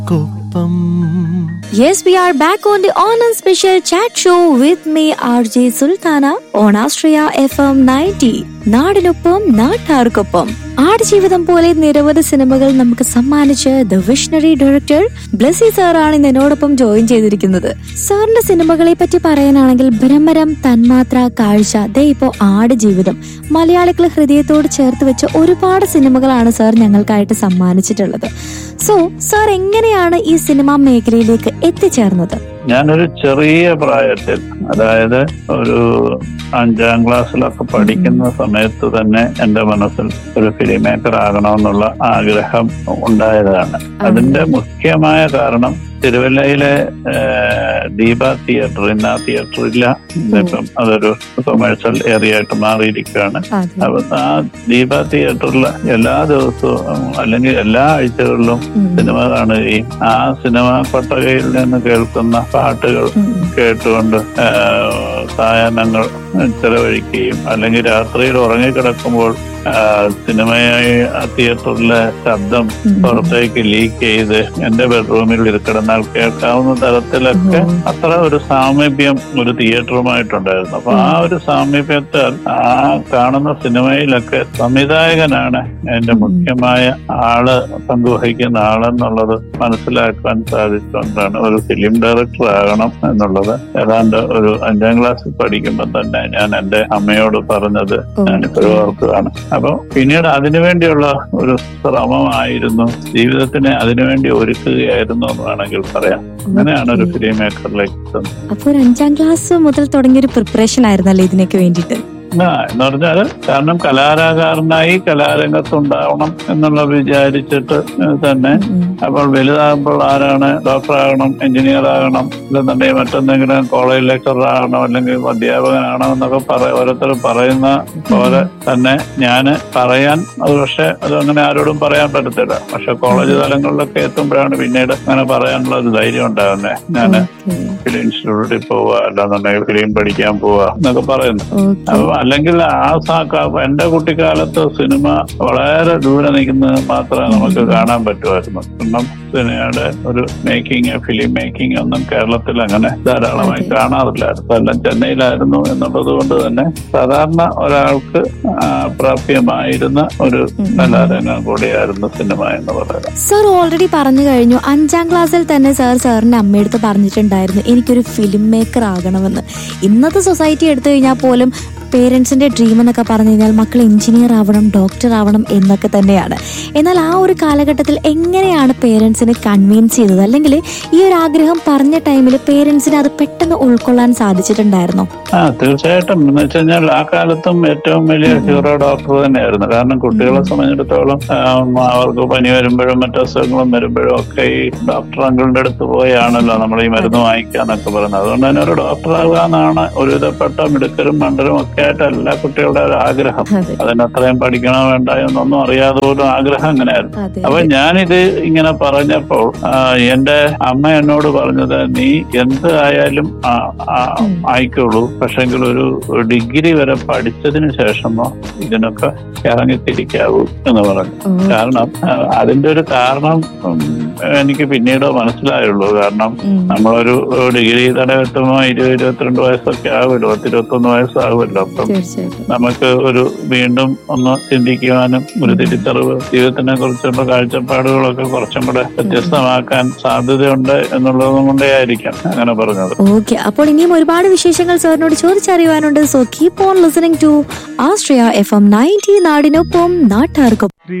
Kuppam Yes, we are back on the Onam special chat show with me, RJ Sultana, on Astria FM 90. നാടിനൊപ്പം നാട്ടാർക്കൊപ്പം ആടുജീവിതം പോലെ നിരവധി സിനിമകൾ നമുക്ക് സമ്മാനിച്ച് ദ വിഷണറി ഡയറക്ടർ ബ്ലസി സാറാണ് ഇന്ന് എന്നോടൊപ്പം ജോയിൻ ചെയ്തിരിക്കുന്നത് സാറിന്റെ സിനിമകളെ പറ്റി പറയാനാണെങ്കിൽ ഭ്രമരം തന്മാത്ര കാഴ്ച ദേ ഇപ്പോ ആടുജീവിതം മലയാളികൾ ഹൃദയത്തോട് ചേർത്ത് വെച്ച ഒരുപാട് സിനിമകളാണ് സാർ ഞങ്ങൾക്കായിട്ട് സമ്മാനിച്ചിട്ടുള്ളത് സോ സാർ എങ്ങനെയാണ് ഈ സിനിമാ മേഖലയിലേക്ക് എത്തിച്ചേർന്നത് ഞാനൊരു ചെറിയ പ്രായത്തിൽ അതായത് ഒരു അഞ്ചാം ക്ലാസ്സിലൊക്കെ പഠിക്കുന്ന സമയത്ത് തന്നെ എന്റെ മനസ്സിൽ ഒരു ഫിലിം മേക്കർ ആകണമെന്നുള്ള ആഗ്രഹം ഉണ്ടായതാണ് അതിന്റെ മുഖ്യമായ കാരണം തിരുവല്ലയിലെ ഏഹ്, ദീപ തിയേറ്റർ ഇന്ന് ആ തിയേറ്റർ ഇല്ല ഇപ്പം അതൊരു കൊമേഴ്സ്യൽ ഏരിയ ആയിട്ട് മാറിയിരിക്കുകയാണ് അതെ അപ്പൊ ആ ദീപ തിയേറ്ററിൽ എല്ലാ ദിവസവും അല്ലെങ്കിൽ എല്ലാ ആഴ്ചകളിലും ഉം. സിനിമ കാണുകയും ആ സിനിമ കൊട്ടകയിൽ നിന്ന് കേൾക്കുന്ന പാട്ടുകൾ ഉം. കേട്ടുകൊണ്ട് ആ, സായാഹ്നങ്ങൾ ചെലവഴിക്കുകയും അല്ലെങ്കിൽ രാത്രിയിൽ ഉറങ്ങിക്കിടക്കുമ്പോൾ ആ, സിനിമയായി ആ തിയേറ്ററിലെ ശബ്ദം ഉം. പുറത്തേക്ക് ലീക്ക് ചെയ്ത് എന്റെ ബെഡ്റൂമിൽ കിടന്നാൽ കേൾക്കാവുന്ന തരത്തിലൊക്കെ ഉം. അത്ര ഒരു സാമീപ്യം ഒരു തിയേറ്ററുമായിട്ടുണ്ടായിരുന്നു അപ്പൊ ആ ഒരു സാമീപ്യത്താൽ ആ കാണുന്ന സിനിമയിലൊക്കെ സംവിധായകനാണ് എന്റെ ഉം. മുഖ്യമായ ആള് പങ്കുവഹിക്കുന്ന ആളെന്നുള്ളത് മനസ്സിലാക്കാൻ സാധിച്ചുകൊണ്ടാണ് ഒരു ഫിലിം ഡയറക്ടർ ആകണം എന്നുള്ളത് ഏതാണ്ട് ഒരു അഞ്ചാം ക്ലാസ്സിൽ പഠിക്കുമ്പോൾ തന്നെ ഞാൻ എന്റെ അമ്മയോട് പറഞ്ഞത് ഞാനിപ്പോഴും ഓർക്കുകയാണ് അപ്പൊ പിന്നീട് അതിനുവേണ്ടിയുള്ള ഒരു ശ്രമമായിരുന്നു ജീവിതത്തിനെ അതിനുവേണ്ടി ഒരുക്കുകയായിരുന്നു എന്ന് വേണമെങ്കിൽ പറയാം അങ്ങനെയാണ് ഒരു ഫിലിം മേക്കറിലേക്ക് എത്തുന്നത് അപ്പൊ ഒരു അഞ്ചാം ക്ലാസ് മുതൽ തുടങ്ങിയ ഒരു പ്രിപ്പറേഷൻ ആയിരുന്നല്ലേ ഇതിനൊക്കെ വേണ്ടിയിട്ട് ആ എന്ന് പറഞ്ഞാല് കാരണം കലാകാരനായി കലാരംഗത്തുണ്ടാവണം എന്നുള്ള വിചാരിച്ചിട്ട് തന്നെ ഉം. അപ്പോൾ വലുതാകുമ്പോൾ ആരാണ് ഡോക്ടർ ആകണം എഞ്ചിനീയർ ആകണം അല്ലെന്നുണ്ടെങ്കിൽ മറ്റെന്തെങ്കിലും കോളേജ് ലെക്ചറർ ആകണം അല്ലെങ്കിൽ അധ്യാപകനാകണം എന്നൊക്കെ പറ ഓരോരുത്തർ പറയുന്ന പോലെ തന്നെ ഞാന് പറയാൻ അത് പക്ഷെ അത് അങ്ങനെ ആരോടും പറയാൻ പറ്റത്തില്ല പക്ഷെ കോളേജ് തലങ്ങളിലൊക്കെ എത്തുമ്പോഴാണ് പിന്നീട് അങ്ങനെ പറയാനുള്ള ഒരു ധൈര്യം ഉണ്ടാകുന്നത് ഞാന് Okay. ഫിലിം ഇൻസ്റ്റിറ്റ്യൂട്ടിൽ പോവുക അല്ലാന്നുണ്ടെങ്കിൽ ഫിലിം പഠിക്കാൻ പോവുക എന്നൊക്കെ പറയുന്നു Okay. അപ്പൊ അല്ലെങ്കിൽ ആ സാക്ക എന്റെ കുട്ടിക്കാലത്ത് സിനിമ വളരെ ദൂരെ നിൽക്കുന്നത് മാത്രമേ നമുക്ക് കാണാൻ പറ്റുമായിരുന്നു കാരണം സിനിമയുടെ ഒരു മേക്കിംഗ് ഫിലിം മേക്കിംഗ് ഒന്നും കേരളത്തിൽ അങ്ങനെ ധാരാളമായി അതെ. കാണാറില്ലായിരുന്നു എല്ലാം ചെന്നൈയിലായിരുന്നു എന്നുള്ളത് കൊണ്ട് തന്നെ സാധാരണ ഒരാൾക്ക് ആ, പ്രാപ്യമായിരുന്ന ഒരു ഉം. കലാരംഗം കൂടിയായിരുന്നു സിനിമ എന്ന് പറയുന്നത് സാർ ഓൾറെഡി പറഞ്ഞു കഴിഞ്ഞു അഞ്ചാം ക്ലാസ്സിൽ തന്നെ സാർ സാറിന്റെ അമ്മയടുത്ത് പറഞ്ഞിട്ടുണ്ടായിരുന്നു എനിക്കൊരു ഫിലിം മേക്കർ ആകണമെന്ന് ഇന്നത്തെ സൊസൈറ്റി എടുത്തു കഴിഞ്ഞാൽ പോലും പേരൻസിന്റെ ഡ്രീം എന്നൊക്കെ പറഞ്ഞു കഴിഞ്ഞാൽ മക്കൾ എഞ്ചിനീയർ ആവണം ഡോക്ടർ ആവണം എന്നൊക്കെ തന്നെയാണ് എന്നാൽ ആ ഒരു കാലഘട്ടത്തിൽ എങ്ങനെയാണ് പേരൻസിനെ കൺവിൻസ് ചെയ്തത് അല്ലെങ്കിൽ ഈ ഒരു ആഗ്രഹം പറഞ്ഞ ടൈമിൽ പേരൻസിന് അത് പെട്ടെന്ന് ഉൾക്കൊള്ളാൻ സാധിച്ചിട്ടുണ്ടായിരുന്നോ ആ തീർച്ചയായിട്ടും എന്ന് വെച്ച് കഴിഞ്ഞാൽ ആ കാലത്തും ഏറ്റവും വലിയ ഹീറോ ഡോക്ടർ തന്നെയായിരുന്നു കാരണം കുട്ടികളെ സംബന്ധിച്ചിടത്തോളം ആം, അവർക്ക് പനി വരുമ്പോഴും മറ്റു അസുഖങ്ങളും വരുമ്പോഴും ഒക്കെ ഈ ഡോക്ടർ അങ്കിളിന്റെ അടുത്ത് പോയാണല്ലോ നമ്മൾ ഈ മരുന്ന് വാങ്ങിക്കാന്നൊക്കെ പറയുന്നത് അതുകൊണ്ട് തന്നെ ഒരു ഡോക്ടർ ആകാന്നാണ് ഒരുവിധപ്പെട്ട മിടുക്കരും മണ്ടരും ഒക്കെ ആയിട്ട് എല്ലാ കുട്ടികളുടെ ഒരു ആഗ്രഹം അതെ അതിന് അത്രയും പഠിക്കണോ വേണ്ട എന്നൊന്നും അറിയാതെ പോലും ആഗ്രഹം അങ്ങനെയായിരുന്നു അതെ അപ്പൊ ഞാനിത് ഇങ്ങനെ പറഞ്ഞപ്പോൾ ആ, എന്റെ അമ്മ എന്നോട് പറഞ്ഞത് നീ എന്ത് ആയാലും ആ, ആ, ഉം. ആയിക്കോളൂ പക്ഷെങ്കിൽ ഒരു ഡിഗ്രി വരെ പഠിച്ചതിന് ശേഷമോ ഇതിനൊക്കെ ഇറങ്ങിത്തിരിക്കാവൂ എന്ന് പറഞ്ഞു ഓ, കാരണം ആ, അതിന്റെ ഒരു കാരണം ഉം, എനിക്ക് പിന്നീട് മനസ്സിലായുള്ളൂ കാരണം ഉം. നമ്മളൊരു ഡിഗ്രി തടവെത്തുമ്പോ ഇരുപത് ഇരുപത്തിരണ്ട് വയസ്സൊക്കെ ആകുമല്ലോ പത്ത് ഇരുപത്തൊന്ന് വയസ്സാകുമല്ലോ അപ്പം തീർച്ചയായിട്ടും നമുക്ക് ഒരു വീണ്ടും ഒന്ന് ചിന്തിക്കുവാനും ഒരു തിരിച്ചറിവ് ജീവിതത്തിനെ കുറിച്ചുള്ള കാഴ്ചപ്പാടുകളൊക്കെ കുറച്ചും കൂടെ വ്യത്യസ്തമാക്കാൻ സാധ്യതയുണ്ട് എന്നുള്ളതും കൊണ്ടേ ആയിരിക്കാം അങ്ങനെ പറഞ്ഞത് ഓക്കെ അപ്പോൾ ഇനിയും ഒരുപാട് വിശേഷങ്ങൾ സാറിനോട് ചോദിച്ചറിയുവാനുണ്ട് so keep on listening to Austria F M ninety നാടിനൊപ്പം നാട്ടാർക്കൊപ്പം